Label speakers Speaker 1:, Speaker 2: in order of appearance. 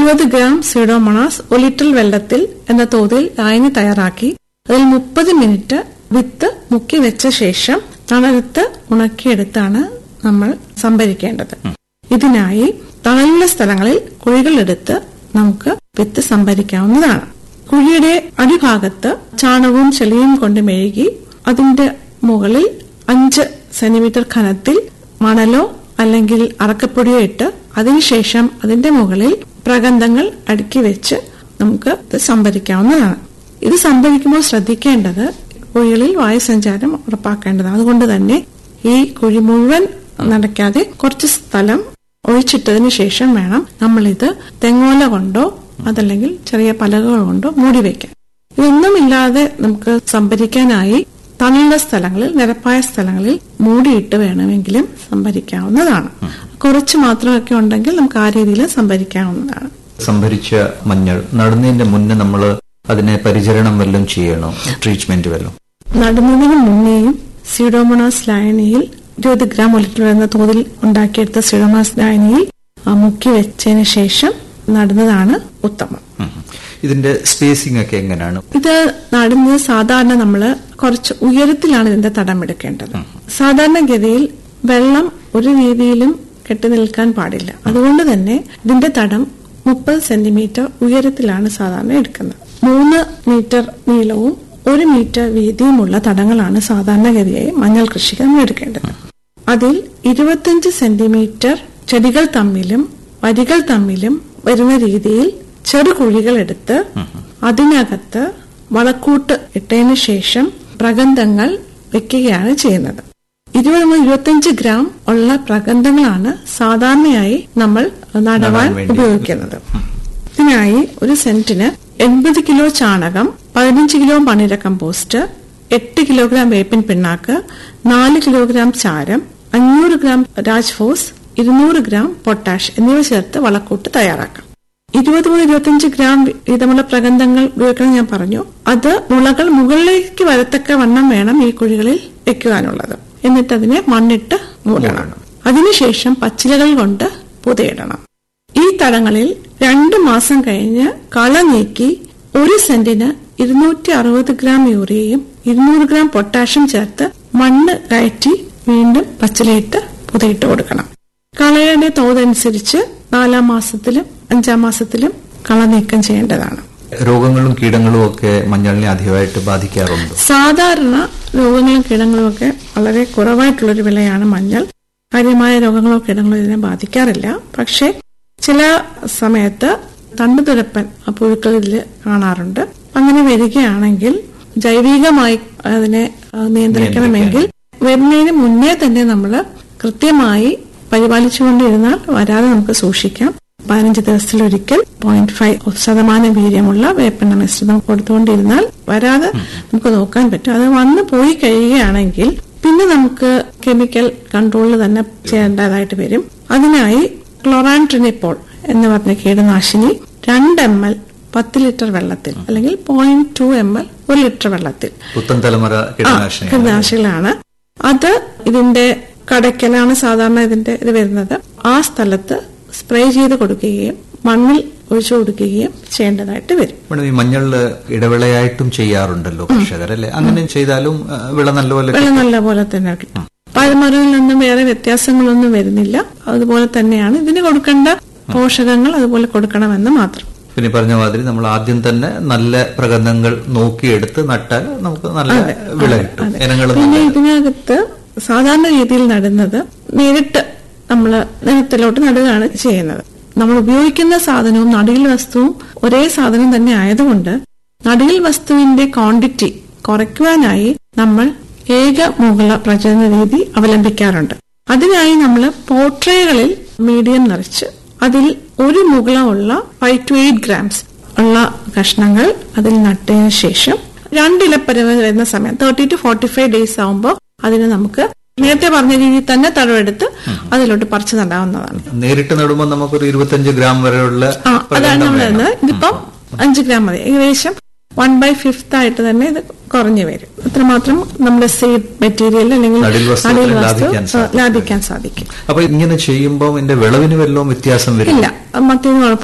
Speaker 1: ഇരുപത് gram Pseudomonas ഒരു litre വെള്ളത്തിൽ എന്ന തോതിൽ ലായനി തയ്യാറാക്കി അതിൽ മുപ്പത് മിനിറ്റ് വിത്ത് മുക്കി വെച്ച ശേഷം തണലത്ത് ഉണക്കിയെടുത്താണ് നമ്മൾ സംഭരിക്കേണ്ടത് ഇതിനായി തണലുള്ള സ്ഥലങ്ങളിൽ കുഴികളെടുത്ത് നമുക്ക് വിത്ത് സംഭരിക്കാവുന്നതാണ് കുഴിയുടെ അടിഭാഗത്ത് ചാണകവും ചെളിയും കൊണ്ട് മെഴുകി അതിന്റെ മുകളിൽ അഞ്ച് സെന്റിമീറ്റർ ഖനത്തിൽ മണലോ അല്ലെങ്കിൽ അറക്കപ്പൊടിയോ ഇട്ട് അതിനുശേഷം അതിന്റെ മുകളിൽ പ്രഗന്ധങ്ങൾ അടുക്കി വെച്ച് നമുക്ക് ഇത് സംഭരിക്കാവുന്നതാണ് ഇത് സംഭരിക്കുമ്പോൾ ശ്രദ്ധിക്കേണ്ടത് കുഴികളിൽ വായുസഞ്ചാരം ഉറപ്പാക്കേണ്ടതാണ് അതുകൊണ്ട് തന്നെ ഈ കുഴി മുഴുവൻ നടക്കാതെ കുറച്ച് സ്ഥലം ഒഴിച്ചിട്ടതിന് ശേഷം വേണം നമ്മളിത് തെങ്ങോല കൊണ്ടോ അതല്ലെങ്കിൽ ചെറിയ പലകകൾ കൊണ്ടോ മൂടി വെക്കാൻ ഇതൊന്നുമില്ലാതെ നമുക്ക് സംഭരിക്കാനായി തണുള്ള സ്ഥലങ്ങളിൽ നിരപ്പായ സ്ഥലങ്ങളിൽ മൂടിയിട്ട് വേണമെങ്കിലും സംഭരിക്കാവുന്നതാണ് കുറച്ച് മാത്രമൊക്കെ ഉണ്ടെങ്കിൽ നമുക്ക് ആ രീതിയിൽ സംഭരിക്കാവുന്നതാണ്
Speaker 2: സംഭരിച്ച മഞ്ഞൾ നടുന്നതിന്റെ മുന്നേ നമ്മൾ അതിനെ പരിചരണം വല്ലതും ചെയ്യണോ ട്രീറ്റ്മെന്റ് വല്ലതും
Speaker 1: നടുന്നതിന് മുന്നേയും സ്യൂഡോമോണാസ് ലായനിയിൽ ഇരുപത് ഗ്രാം ഒരു ലിറ്റർ എന്ന തോതിൽ ഉണ്ടാക്കിയെടുത്ത സ്യൂഡോമോണാസ് ലായനിയിൽ ആ, മുക്കി വെച്ചതിന് ശേഷം നടുന്നതാണ് ഉത്തമം
Speaker 2: ഉം. ഇതിന്റെ സ്പേസിംഗ് ഒക്കെ എങ്ങനെയാണ്
Speaker 1: ഇത് നടുന്നത് സാധാരണ നമ്മൾ കുറച്ച് ഉയരത്തിലാണ് ഇതിന്റെ തടം എടുക്കേണ്ടത് സാധാരണഗതിയിൽ വെള്ളം ഒരു രീതിയിലും കെട്ടി നിൽക്കാൻ പാടില്ല അതുകൊണ്ട് തന്നെ ഇതിന്റെ തടം മുപ്പത് സെന്റിമീറ്റർ ഉയരത്തിലാണ് സാധാരണ എടുക്കുന്നത് മൂന്ന് മീറ്റർ നീളവും ഒരു മീറ്റർ വീതിയുമുള്ള തടങ്ങളാണ് സാധാരണഗതിയായി മഞ്ഞൾ കൃഷിക്ക് നമ്മൾ എടുക്കേണ്ടത് അതിൽ ഇരുപത്തിയഞ്ച് സെന്റിമീറ്റർ ചെടികൾ തമ്മിലും വരികൾ തമ്മിലും വരുന്ന രീതിയിൽ ചെറു കുഴികൾ എടുത്ത് അതിനകത്ത് വളക്കൂട്ട് ഇട്ടതിന് ശേഷം പ്രഗന്ധങ്ങൾ വെക്കുകയാണ് ചെയ്യുന്നത് ഇരുപത് മുതൽ ഇരുപത്തിയഞ്ച് ഗ്രാം ഉള്ള പ്രഗന്ധങ്ങളാണ് സാധാരണയായി നമ്മൾ നടുവാൻ
Speaker 2: നടാൻ വേണ്ടി.
Speaker 1: ഉപയോഗിക്കുന്നത് ഇതിനായി ഒരു സെന്റിന് എൺപത് കിലോ ചാണകം പതിനഞ്ച് കിലോ മണിര കമ്പോസ്റ്റ് എട്ട് കിലോഗ്രാം വേപ്പിൻ പിണ്ണാക്ക് നാല് കിലോഗ്രാം ചാരം അഞ്ഞൂറ് ഗ്രാം രാജ്ഫോസ് ഇരുന്നൂറ് ഗ്രാം പൊട്ടാഷ് എന്നിവ ചേർത്ത് വളക്കൂട്ട് തയ്യാറാക്കാം ഇരുപത് മുതൽ ഇരുപത്തിയഞ്ച് ഗ്രാം വീതമുള്ള പ്രഗന്ധങ്ങൾ ഉപയോഗിക്കണം ഞാൻ പറഞ്ഞു അത് മുളകൾ മുകളിലേക്ക് വരത്തക്ക വണ്ണം വേണം ഈ കുഴികളിൽ വെക്കുവാനുള്ളത് എന്നിട്ട് അതിനെ മണ്ണിട്ട് മൂടണം അതിനുശേഷം പച്ചിലകൾ കൊണ്ട് പുതയിടണം ഈ തടങ്ങളിൽ രണ്ടു മാസം കഴിഞ്ഞ് കള നീക്കി ഒരു സെന്റിന് ഇരുന്നൂറ്റി അറുപത് ഗ്രാം യൂറിയയും ഇരുന്നൂറ് ഗ്രാം പൊട്ടാഷ്യം ചേർത്ത് മണ്ണ് കയറ്റി വീണ്ടും പച്ചിലയിട്ട് പുതയിട്ട് കൊടുക്കണം കളയുടെ തോതനുസരിച്ച് നാലാം മാസത്തിലും അഞ്ചാം മാസത്തിലും കള നീക്കം ചെയ്യേണ്ടതാണ്
Speaker 2: രോഗങ്ങളും കീടങ്ങളും ഒക്കെ മഞ്ഞളിനെ അധികമായിട്ട് ബാധിക്കാറുണ്ട്
Speaker 1: സാധാരണ രോഗങ്ങളും കീടങ്ങളും ഒക്കെ വളരെ കുറവായിട്ടുള്ളൊരു വിലയാണ് മഞ്ഞൾ കാര്യമായ രോഗങ്ങളോ കീടങ്ങളോ ഇതിനെ ബാധിക്കാറില്ല പക്ഷെ ചില സമയത്ത് തണ്ടുതുരപ്പൻ ആ പുഴുക്കൾ ഇതിൽ കാണാറുണ്ട് അങ്ങനെ വരികയാണെങ്കിൽ ജൈവികമായി അതിനെ ആ, നിയന്ത്രിക്കണമെങ്കിൽ വരുന്നതിന് മുന്നേ തന്നെ നമ്മൾ കൃത്യമായി പരിപാലിച്ചുകൊണ്ടിരുന്നാൽ വരാതെ നമുക്ക് സൂക്ഷിക്കാം പതിനഞ്ച് ദിവസത്തിലൊരിക്കൽ പോയിന്റ് ഫൈവ് ശതമാനം വീര്യമുള്ള വേപ്പെണ്ണ മിശ്രിതം കൊടുത്തുകൊണ്ടിരുന്നാൽ വരാതെ നമുക്ക് നോക്കാൻ പറ്റും അത് വന്ന് പോയി കഴിയുകയാണെങ്കിൽ പിന്നെ നമുക്ക് കെമിക്കൽ കൺട്രോളിൽ തന്നെ ചെയ്യേണ്ടതായിട്ട് വരും അതിനായി ക്ലോറാൻട്രിനിപ്പോൾ എന്ന് പറഞ്ഞ കീടനാശിനി രണ്ട് എം എൽ പത്ത് ലിറ്റർ വെള്ളത്തിൽ അല്ലെങ്കിൽ പോയിന്റ് ടു എം എൽ ഒരു ലിറ്റർ വെള്ളത്തിൽ
Speaker 2: പുത്തൻ തലമുറ കീടനാശിനി
Speaker 1: കീടനാശികളാണ് അത് ഇതിന്റെ കടയ്ക്കലാണ് സാധാരണ ഇതിന്റെ ഇത് വരുന്നത് ആ സ്ഥലത്ത് സ്പ്രേ ചെയ്ത് കൊടുക്കുകയും മണ്ണിൽ ഒഴിച്ചു കൊടുക്കുകയും ചെയ്യേണ്ടതായിട്ട് വരും
Speaker 2: മേഡം ഈ മഞ്ഞളില് ഇടവിളയായിട്ടും ചെയ്യാറുണ്ടല്ലോ കർഷകർ അല്ലെ അങ്ങനെ ചെയ്താലും ആ, വിള നല്ലപോലെ
Speaker 1: വെള്ളം നല്ല പോലെ തന്നെ കിട്ടും പഴമരങ്ങളിൽ നിന്നും വേറെ വ്യത്യാസങ്ങളൊന്നും വരുന്നില്ല അതുപോലെ തന്നെയാണ് ഇതിന് കൊടുക്കേണ്ട പോഷകങ്ങൾ അതുപോലെ കൊടുക്കണമെന്ന് മാത്രം
Speaker 2: പിന്നെ ഈ പറഞ്ഞ മാതിരി നമ്മൾ ആദ്യം തന്നെ നല്ല പ്രകന്ധങ്ങൾ നോക്കിയെടുത്ത് നട്ടാൽ നമുക്ക് നല്ല വിള കിട്ടും ഇനങ്ങൾ
Speaker 1: പിന്നെ ഇതിനകത്ത് സാധാരണ രീതിയിൽ നടുന്നത് നേരിട്ട് നമ്മൾ നിലത്തിലോട്ട് നടുകയാണ് ചെയ്യുന്നത് നമ്മൾ ഉപയോഗിക്കുന്ന സാധനവും നടുകിൽ വസ്തുവും ഒരേ സാധനം തന്നെ ആയതുകൊണ്ട് നടുകിൽ വസ്തുവിന്റെ ക്വാണ്ടിറ്റി കുറയ്ക്കുവാനായി നമ്മൾ ഏക മുകള പ്രചരണ രീതി അവലംബിക്കാറുണ്ട് അതിനായി നമ്മൾ പോട്രേകളിൽ മീഡിയം നിറച്ച് അതിൽ ഒരു മുകളമുള്ള ഫൈവ് ടു എയ്റ്റ് ഗ്രാംസ് ഉള്ള കഷ്ണങ്ങൾ അതിൽ നട്ടതിന് ശേഷം രണ്ടിലപ്പരവ് വരുന്ന സമയം thirty to forty five days ആവുമ്പോൾ അതിന് നമുക്ക് നേരത്തെ പറഞ്ഞ രീതിയിൽ തന്നെ തടവെടുത്ത് അതിലോട്ട് പറിച്ചു നടാവുന്നതാണ്
Speaker 2: നേരിട്ട് നടുമ്പോൾ നമുക്കൊരു ഇരുപത്തഞ്ച് ഗ്രാം വരെയുള്ള
Speaker 1: ആ അതാണ്
Speaker 2: പ്രകന്ധം
Speaker 1: നമ്മൾ
Speaker 2: വേണം.
Speaker 1: ഇടുന്നത്. ഇതിപ്പം അഞ്ച് ഗ്രാം മതി ഏകദേശം വൺ ബൈ ഫിഫ്ത്ത് ആയിട്ട് തന്നെ ഇത് കുറഞ്ഞു വരും അത്രമാത്രം നമ്മുടെ സീഡ് മെറ്റീരിയൽ അല്ലെങ്കിൽ
Speaker 2: നടിൽ വസ്തുക്കളെ
Speaker 1: നടിൽ വസ്തു
Speaker 2: ലാഭിക്കാൻ സാധിക്കും.
Speaker 1: ലാഭിക്കാൻ സാധിക്കും
Speaker 2: അപ്പൊ ഇങ്ങനെ ചെയ്യുമ്പോൾ എന്റെ വിളവിന് വല്ലതും വ്യത്യാസം വരും
Speaker 1: ഇല്ല മറ്റൊന്നും